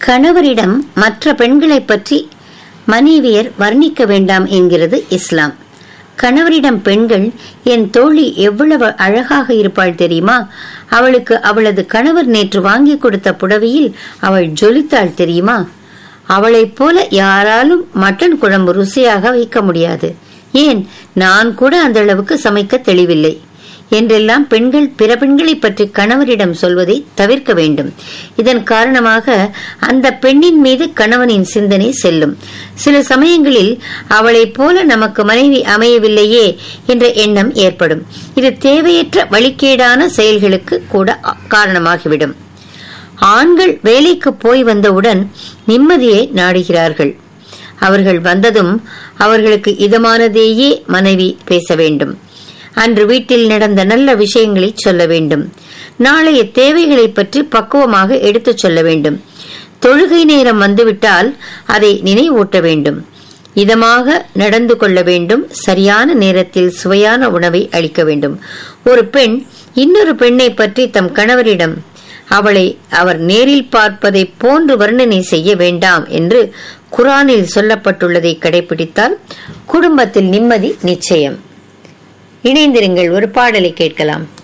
கணவரிடம் மற்ற பெண்களைப் பற்றி மனைவியர் வர்ணிக்க வேண்டாம் என்கிறது இஸ்லாம் கணவரிடம் பெண்கள் என் தோழி எவ்வளவு அழகாக இருப்பாள் தெரியுமா அவளுக்கு அவளது கணவர் நேற்று வாங்கி கொடுத்த புடவையில் அவள் ஜொலித்தாள் தெரியுமா அவளைப் போல யாராலும் மட்டன் குழம்பு ருசியாக வைக்க முடியாது ஏன் நான் கூட அந்த அளவுக்கு சமைக்க தெளிவில்லை என்றெல்லாம் பெண்கள் பிற பெண்களை பற்றி கணவரிடம் சொல்வதை தவிர்க்க வேண்டும் இதன் காரணமாக அந்த பெண்ணின் மீது கணவனின் சிந்தனை செல்லும் சில சமயங்களில் அவளைப் போல நமக்கு மனைவி அமையவில்லையே என்ற எண்ணம் ஏற்படும் இது தேவையற்ற வழிகேடான செயல்களுக்கு கூட காரணமாகிவிடும் ஆண்கள் வேலைக்கு போய் வந்தவுடன் நிம்மதியை நாடுகிறார்கள் அவர்கள் வந்ததும் அவர்களுக்கு இதமானதேயே மனைவி பேச வேண்டும் அன்று வீட்டில் நடந்த நல்ல விஷயங்களை சொல்ல வேண்டும் நாளைய தேவைகளை பற்றி பக்குவமாக எடுத்துச் சொல்ல வேண்டும் தொழுகை நேரம் வந்துவிட்டால் அதை நினைவூட்ட வேண்டும் இதமாக நடந்து கொள்ள வேண்டும் சரியான நேரத்தில் சுவையான உணவை அளிக்க வேண்டும் ஒரு பெண் இன்னொரு பெண்ணை பற்றி தம் கணவரிடம் அவளை அவர் நேரில் பார்ப்பதை போன்று வர்ணனை செய்ய வேண்டாம் என்று குரானில் சொல்லப்பட்டுள்ளதை கடைபிடித்தால் குடும்பத்தில் நிம்மதி நிச்சயம் இணைந்திருங்கள் ஒரு பாடலை கேட்கலாம்